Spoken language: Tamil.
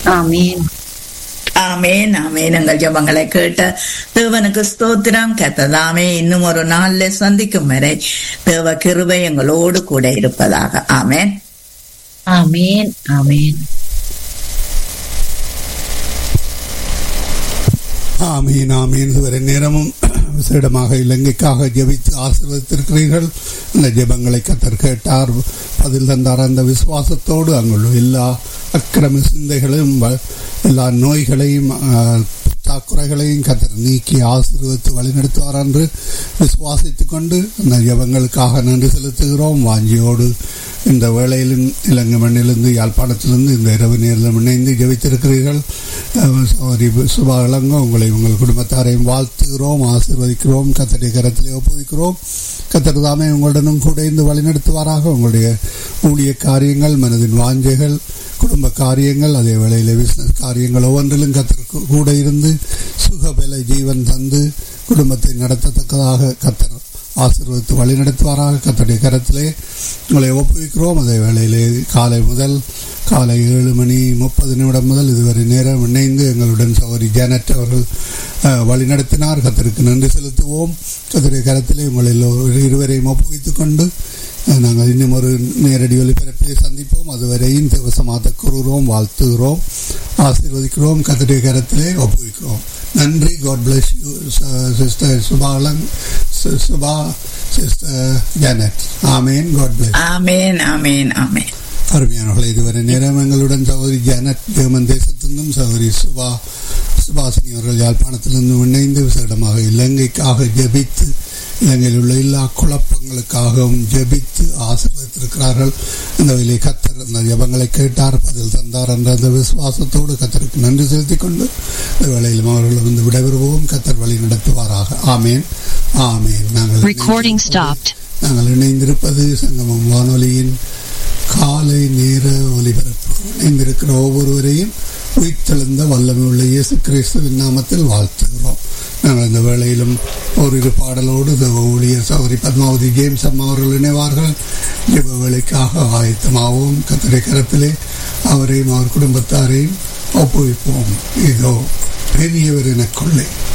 ஆமீன் ஆமேன் ஆமேன் எங்கள் ஜபங்களை கேட்ட தேவனுக்கு ஸ்தோத்திரம் கத்ததாமே இன்னும் ஒரு நாள்ல சந்திக்கும் வரை தேவ கிருபை எங்களோடு கூட இருப்பதாக ஆமேன் ஆமீன் ஆமீன் ஆமீன் ஆமீன் இதுவரை நேரமும் விசேடமாக இலங்கைக்காக ஜெபித்து ஆசீர்வதித்திருக்கிறீர்கள் அந்த ஜெபங்களை கத்தர் கேட்டார் பதில் தந்தார் அந்த விசுவாசத்தோடு அங்குள்ள எல்லா அக்கிரம சிந்தைகளையும் வ- எல்லா நோய்களையும் ஆ, தாக்குறைகளையும் கத்தர் நீக்கி ஆசீர்வதித்து வழிநடத்துவார் என்று விசுவாசித்துக் கொண்டு அந்த ஜெபங்களுக்காக நன்றி செலுத்துகிறோம் வாஞ்சியோடு இந்த வேளையிலும் இலங்கை மண்ணிலிருந்து யாழ்ப்பாணத்திலிருந்து இந்த இரவு நேரிலும் இணைந்து ஜெபித்திருக்கிறீர்கள் அஹ் சகோதரி சுபா இளங்கோ உங்களை உங்கள் குடும்பத்தாரையும் வாழ்த்துகிறோம் ஆசீர்வதிக்கிறோம் கத்தடி கரத்திலே ஒப்புவிக்கிறோம் கத்தர் தாமே உங்களுடனும் கூட இருந்து வழிநடத்துவாராக உங்களுடைய ஊழிய காரியங்கள் மனதின் வாஞ்சைகள் குடும்ப காரியங்கள் அதே வேளையிலே பிசினஸ் காரியங்கள் ஒவ்வொன்றிலும் கத்தர் கூ- கூட இருந்து சுகபல ஜீவன் தந்து குடும்பத்தை நடத்தத்தக்கதாக கத்தர் ஆசீர்வதித்து வழிநடத்துவாராக கத்தருடைய கரத்திலே உங்களை ஒப்புவிக்கிறோம் அதே வேளையிலே காலை முதல் காலை ஏழு மணி முப்பது நிமிடம் முதல் இதுவரை நேரம் இணைந்து எங்களுடன் சகோதரி ஜானட் அவர்கள் அஹ், வழிநடத்தினார் கத்தருக்கு நன்றி செலுத்துவோம் கத்தருடைய கரத்திலே உங்களை எல்லோரும் இருவரையும் ஒப்புவித்துக் கொண்டு அஹ், நாங்கள் இன்னும் ஒரு நேரடி ஒலிபரப்பை சந்திப்போம் அதுவரையும் தேவசமாத கூறுகிறோம் வாழ்த்துகிறோம் ஆசீர்வதிக்கிறோம் கத்தருடைய கரத்திலே ஒப்புவிக்கிறோம் நன்றி God bless you sister Subalan Suba sister Janet amen God bless amen amen amen அருமையானவர்களே இதுவரை நேரம் எங்களுடன் சகோதரி ஜானட் ஜெர்மன் தேசத்திலிருந்தும் சகோதரி சுபா சுபாசினி அவர்கள் யாழ்ப்பாணத்திலிருந்து இணைந்து விசேடமாக இலங்கைக்காக ஜெபித்து இலங்கையில் உள்ள எல்லா குழப்பங்களுக்காகவும் ஜெபித்து ஆசீர்வதித்திருக்கிறார்கள் இந்த வழியை கத்தர் அந்த ஜெபங்களை கேட்டார் பதில் தந்தார் என்ற அந்த விசுவாசத்தோடு கத்தருக்கு நன்றி செலுத்திக் கொண்டு இந்த வேளையிலும் அவர்கள் வந்து விடைபெறுவோம் கத்தர் வழி நடத்துவாராக ஆமேன் ஆமேன் நாங்கள் Recording stopped. நாங்கள் இணைந்திருப்பது சங்கமம் வானொலியின் காலை நேர ஒலிபரப்பு இணைந்திருக்கிற ஒவ்வொருவரையும் உயிர்த்தெழுந்த வல்லமை உள்ள இயேசு கிறிஸ்துவின் நாமத்தில் வாழ்த்துகிறோம் நாங்கள் இந்த வேளையிலும் ஓரிரு பாடலோடு தேவ ஊழியர் சௌரி பத்மாவதி ஜேம்ஸ் அம்மா அவர்கள் இணைவார்கள் ஜெப வேலைக்காக ஆயத்தமாகவும் கத்தரை கரத்திலே அவரையும் அவர் குடும்பத்தாரையும் ஒப்புவிப்போம் இதோ பெரியவர் எனக்குள்ளே